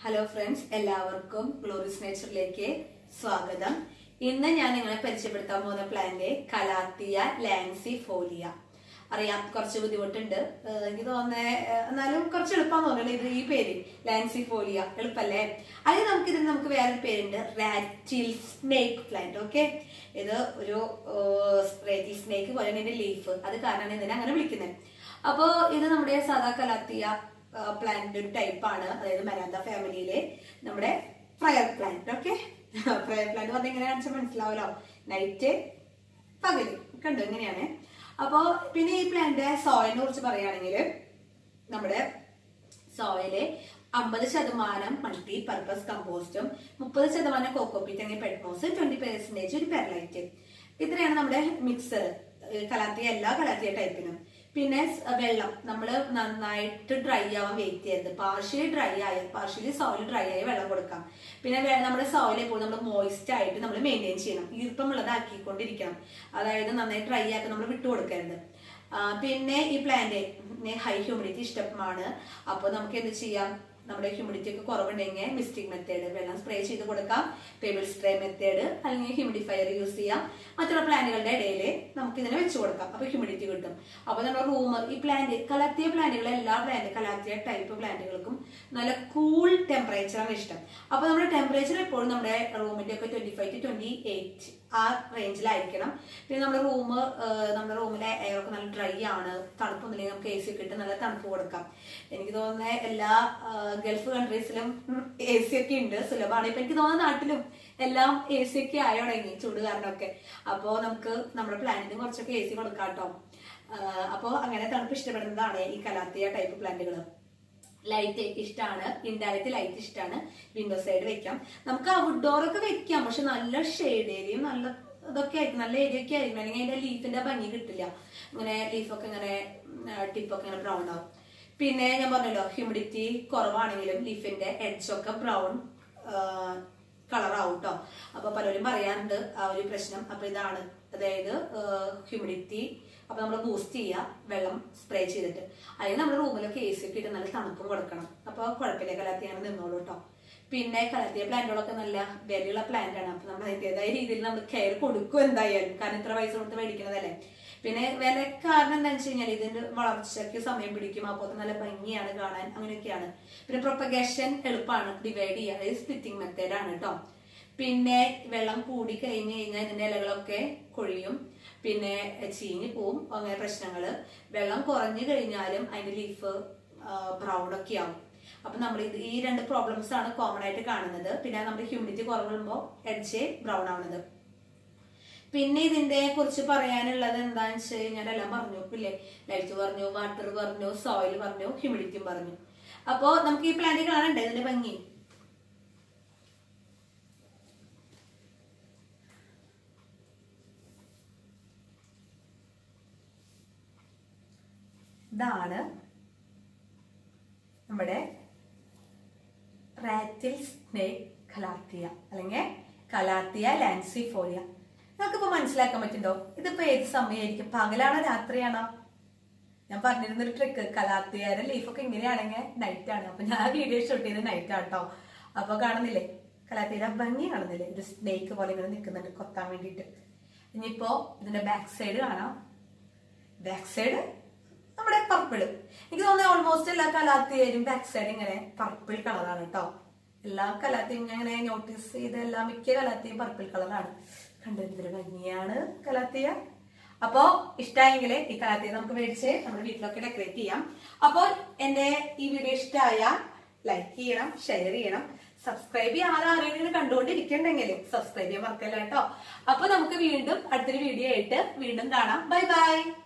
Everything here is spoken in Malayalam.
ഹലോ ഫ്രണ്ട്സ് എല്ലാവർക്കും ഗ്ലോറിയസ് നേച്ചറിലേക്ക് സ്വാഗതം ഇന്ന് ഞാൻ നിങ്ങളെ പരിചയപ്പെടുത്താൻ പോകുന്ന പ്ലാന്റ് കലാത്തിയ ലാൻസി ഫോലിയ അറിയാം കുറച്ച് ബുദ്ധിമുട്ടുണ്ട് ഏഹ് എനിക്ക് തോന്നുന്നത് എന്നാലും കുറച്ച് എളുപ്പമാണെന്ന് തോന്നുന്നു ഇത് ഈ പേര് ലാൻസി ഫോലിയ എളുപ്പല്ലേ അതിന് നമുക്ക് ഇതിന് നമുക്ക് വേറൊരു പേരുണ്ട് റാറ്റിൽ സ്നേക്ക് പ്ലാന്റ് ഓക്കെ ഇത് ഒരു റാറ്റിൽ സ്നേക്ക് പോലെ ഇതിന്റെ ലീഫ് അത് കാരണമാണ് ഇതിനെ അങ്ങനെ വിളിക്കുന്നത് അപ്പോൾ ഇത് നമ്മുടെ സാധാ കലാത്തിയ പ്ലാന്റ് ഒരു ടൈപ്പാണ് അതായത് മരാന്ത ഫാമിലിയിലെ നമ്മുടെ prayer plant okay prayer plant പറഞ്ഞാൽ ഇങ്ങനെ കാണിച്ചാൽ മനസ്സിലാവല്ലോ നൈറ്റ് പകല് കണ്ടു ഇങ്ങനെയാണ് അപ്പോ പിന്നെ ഈ പ്ലാന്റ് സോയിലിനെ കുറിച്ച് പറയുകയാണെങ്കിൽ നമ്മുടെ സോയില് അമ്പത് ശതമാനം മൾട്ടി പർപ്പസ് കമ്പോസ്റ്റും മുപ്പത് ശതമാനം കോക്കോപ്പീറ്റ് അല്ലെങ്കിൽ പെഡ്മോസ് ട്വന്റി പെർസെന്റേജ് ഒരു പെർലൈറ്റ് ഇത്രയാണ് നമ്മുടെ മിക്സർ കലാത്തിയ എല്ലാ കലാത്തിയ ടൈപ്പിനും പിന്നെ സ് വെള്ളം നമ്മൾ നന്നായിട്ട് ഡ്രൈ ആവാൻ വെയിറ്റ് ചെയ്യരുത് പാർഷ്യലി ഡ്രൈ ആയ പാർഷ്യലി സോയിൽ ഡ്രൈ ആയി വെള്ളം കൊടുക്കാം പിന്നെ വെ- നമ്മുടെ സോയിൽ എപ്പോഴും നമ്മൾ മോയിസ്റ്റ് ആയിട്ട് നമ്മൾ മെയിൻറ്റെയിൻ ചെയ്യണം ഈർപ്പമുള്ളതാക്കിക്കൊണ്ടിരിക്കണം അതായത് നന്നായി ഡ്രൈ ആക്കി നമ്മൾ വിട്ടു കൊടുക്കരുത് ആ, പിന്നെ ഈ പ്ലാന്റ് ഹൈ ഹ്യൂമിഡിറ്റി ഇഷ്ടമാണ് അപ്പോൾ നമുക്ക് എന്ത് ചെയ്യാം നമ്മുടെ ഹ്യൂമിഡിറ്റി ഒക്കെ കുറവുണ്ടെങ്കിൽ മിസ്റ്റിക് മെത്തേഡ് വെള്ളം സ്പ്രേ ചെയ്ത് കൊടുക്കാം ടേബിൾ സ്പ്രേ മെത്തേഡ് അല്ലെങ്കിൽ ഹ്യൂമിഡിഫയർ യൂസ് ചെയ്യാം മറ്റുള്ള പ്ലാന്റുകളുടെ ഇടയിൽ നമുക്ക് ഇതിനെ വെച്ച് കൊടുക്കാം അപ്പൊ ഹ്യൂമിഡിറ്റി കിട്ടും അപ്പൊ നമ്മുടെ റൂം ഈ പ്ലാന്റ് കലാത്തിയ പ്ലാന്റുകൾ എല്ലാ പ്ലാന്റ് കലാത്തിയ ടൈപ്പ് പ്ലാന്റുകൾക്കും നല്ല കൂൾ ടെമ്പറേച്ചറാണ് ഇഷ്ടം അപ്പൊ നമ്മുടെ ടെമ്പറേച്ചർ എപ്പോഴും നമ്മുടെ റൂമിന്റെ ഒക്കെ twenty five to twenty eight ആ റേഞ്ചിലായിരിക്കണം പിന്നെ നമ്മുടെ റൂം നമ്മുടെ റൂമിലെ എയർ ഒക്കെ നല്ല ഡ്രൈ ആണ് തണുപ്പൊന്നുമില്ലെങ്കിൽ നമുക്ക് എ സി ഒക്കെ ഇട്ട് നല്ല തണുപ്പ് കൊടുക്കാം എനിക്ക് തോന്നുന്നത് എല്ലാ ആ, ഗൾഫ് കൺട്രീസിലും എ സി ഒക്കെ ഉണ്ട് സുലഭമാണ് ഇപ്പൊ എനിക്ക് തോന്നുന്ന നാട്ടിലും എല്ലാം എ സി ഒക്കെ ആയി തുടങ്ങി ചൂട് കാരണമൊക്കെ അപ്പോ നമുക്ക് നമ്മുടെ പ്ലാന്റിന് കുറച്ചൊക്കെ എ സി കൊടുക്കാം കേട്ടോ അപ്പോൾ അങ്ങനെ തണുപ്പ് ഇഷ്ടപ്പെടുന്നതാണ് ഈ കലാത്തിയ ടൈപ്പ് പ്ലാന്റുകൾ ലൈറ്റ് ഇഷ്ടമാണ് ഇൻഡയറക്റ്റ് ലൈറ്റ് ഇഷ്ടമാണ് വിൻഡോ സൈഡ് വെക്കാം നമുക്ക് ഔട്ട്ഡോർ ഒക്കെ വെക്കാം പക്ഷെ നല്ല ഷെയ്ഡ് ഏരിയയും നല്ല ഇതൊക്കെ ആയിരിക്കും നല്ല ഏരിയ ഒക്കെ ആയിരിക്കും അല്ലെങ്കിൽ അതിന്റെ ലീഫിന്റെ ഭംഗി കിട്ടില്ല ഇങ്ങനെ ലീഫൊക്കെ ഇങ്ങനെ ടിപ്പൊക്കെ ഇങ്ങനെ ബ്രൗൺ ആവും പിന്നെ ഞാൻ പറഞ്ഞല്ലോ ഹ്യൂമിഡിറ്റി കുറവാണെങ്കിലും ലീഫിന്റെ എഡ്ജ് ഒക്കെ ബ്രൗൺ കളറാവും കേട്ടോ അപ്പൊ പലരും പറയാറുണ്ട് ആ ഒരു പ്രശ്നം അപ്പൊ ഇതാണ് അതായത് ഹ്യൂമിഡിറ്റി അപ്പൊ നമ്മൾ ബൂസ്റ്റ് ചെയ്യുക വെള്ളം സ്പ്രേ ചെയ്തിട്ട് അതിന് നമ്മുടെ റൂമിലൊക്കെ എ സി ഒക്കെ ഇട്ട് നല്ല തണുപ്പും കൊടുക്കണം അപ്പൊ കുഴപ്പമില്ല കലാത്തിയാണ് നിന്നോളൂ കേട്ടോ പിന്നെ കലാത്തിയ പ്ലാന്റുകളൊക്കെ നല്ല വിലയുള്ള പ്ലാന്റ് ആണ് അപ്പൊ നമ്മൾ അതിൻ്റെതായ രീതിയിൽ നമ്മൾ കെയർ കൊടുക്കും എന്തായാലും കാരണം ഇത്ര പൈസ കൊടുത്ത് മേടിക്കുന്നതല്ലേ പിന്നെ വില കാരണം എന്താണെന്ന് വെച്ച് കഴിഞ്ഞാൽ ഇതിന്റെ വളർച്ചയ്ക്ക് സമയം പിടിക്കും അപ്പോൾ നല്ല ഭംഗിയാണ് കാണാൻ അങ്ങനെയൊക്കെയാണ് പിന്നെ പ്രൊപ്പഗേഷൻ എളുപ്പമാണ് ഡിവൈഡ് ചെയ്യുക അതായത് സ്പ്ലിറ്റിംഗ് മെത്തേഡ് ആണ് കേട്ടോ പിന്നെ വെള്ളം കൂടി കഴിഞ്ഞ് കഴിഞ്ഞാൽ ഇതിന്റെ ഇലകളൊക്കെ കൊഴിയും പിന്നെ ചീഞ്ഞു പോവും അങ്ങനെ പ്രശ്നങ്ങള് വെള്ളം കുറഞ്ഞു കഴിഞ്ഞാലും അതിന്റെ ലീഫ് ബ്രൗൺ ഒക്കെ ആവും അപ്പൊ നമ്മൾ ഇത് ഈ രണ്ട് പ്രോബ്ലംസ് ആണ് കോമൺ ആയിട്ട് കാണുന്നത് പിന്നെ നമ്മുടെ ഹ്യൂമിഡിറ്റി കുറവുമ്പോൾ എഡ്ജ് ബ്രൗൺ ആവുന്നത് പിന്നെ ഇതിന്റെ കുറിച്ച് പറയാനുള്ളത് എന്താണെന്ന് വെച്ച് കഴിഞ്ഞാൽ എല്ലാം പറഞ്ഞു ഇല്ലേ ലൈറ്റ് പറഞ്ഞു വാട്ടർ പറഞ്ഞു സോയിൽ പറഞ്ഞു ഹ്യൂമിഡിറ്റിയും പറഞ്ഞു അപ്പോ നമുക്ക് ഈ പ്ലാന്റ് കാണണ്ടേ ഇതിന്റെ ഭംഗി ഇതാണ് നമ്മുടെ റാറ്റിൽ സ്നേക് കലാത്തിയ അല്ലെങ്കിൽ കലാത്തിയ ലാൻസിഫോലിയ നമുക്കിപ്പോ മനസ്സിലാക്കാൻ പറ്റുണ്ടോ ഇതിപ്പോ ഏത് സമയമായിരിക്കും പകലാണോ രാത്രിയാണോ ഞാൻ പറഞ്ഞിരുന്നൊരു ട്രിക്ക് കലാത്തിയാരെ ലീഫൊക്കെ ഇങ്ങനെയാണെങ്കിൽ നൈറ്റ് ആണ് അപ്പൊ ഞാൻ വീഡിയോ ഷൂട്ട് ചെയ്ത് നൈറ്റ് ആട്ടോ അപ്പൊ കാണുന്നില്ലേ കലാത്തിയുടെ ഭംഗി കാണുന്നില്ലേ ഒരു സ്നേക്ക് പോലെ ഇങ്ങനെ നിൽക്കുന്നുണ്ട് കൊത്താൻ വേണ്ടിയിട്ട് ഇനിയിപ്പോ ഇതിന്റെ ബാക്ക് സൈഡ് കാണാം ബാക്ക് സൈഡ് നമ്മുടെ പർപ്പിള് എനിക്ക് തോന്നുന്നത് ഓൾമോസ്റ്റ് എല്ലാ കലാത്തിയും ബാക്ക് സൈഡ് ഇങ്ങനെ പർപ്പിൾ കളറാണ് കേട്ടോ എല്ലാ കലാത്തിയും ഞാൻ ഇങ്ങനെ നോട്ടീസ് ചെയ്ത എല്ലാ മിക്ക കലാത്തിയും പർപ്പിൾ കളറാണ് കണ്ടെന്തൊരു ഭംഗിയാണ് കലാത്തിയ അപ്പോ ഇഷ്ടമായെങ്കിൽ ഈ കലാത്തിയ നമുക്ക് മേടിച്ച് നമ്മുടെ വീട്ടിലൊക്കെ ഡെക്കറേറ്റ് ചെയ്യാം അപ്പോൾ എന്റെ ഈ വീഡിയോ ഇഷ്ടമായ ലൈക്ക് ചെയ്യണം ഷെയർ ചെയ്യണം സബ്സ്ക്രൈബ് ചെയ്യാൻ ആരെങ്കിലും കണ്ടുകൊണ്ടിരിക്കണ്ടെങ്കിൽ സബ്സ്ക്രൈബ് ചെയ്യാൻ മറക്കല്ല കേട്ടോ അപ്പൊ നമുക്ക് വീണ്ടും അടുത്തൊരു വീഡിയോ ആയിട്ട് വീണ്ടും കാണാം ബൈ ബൈ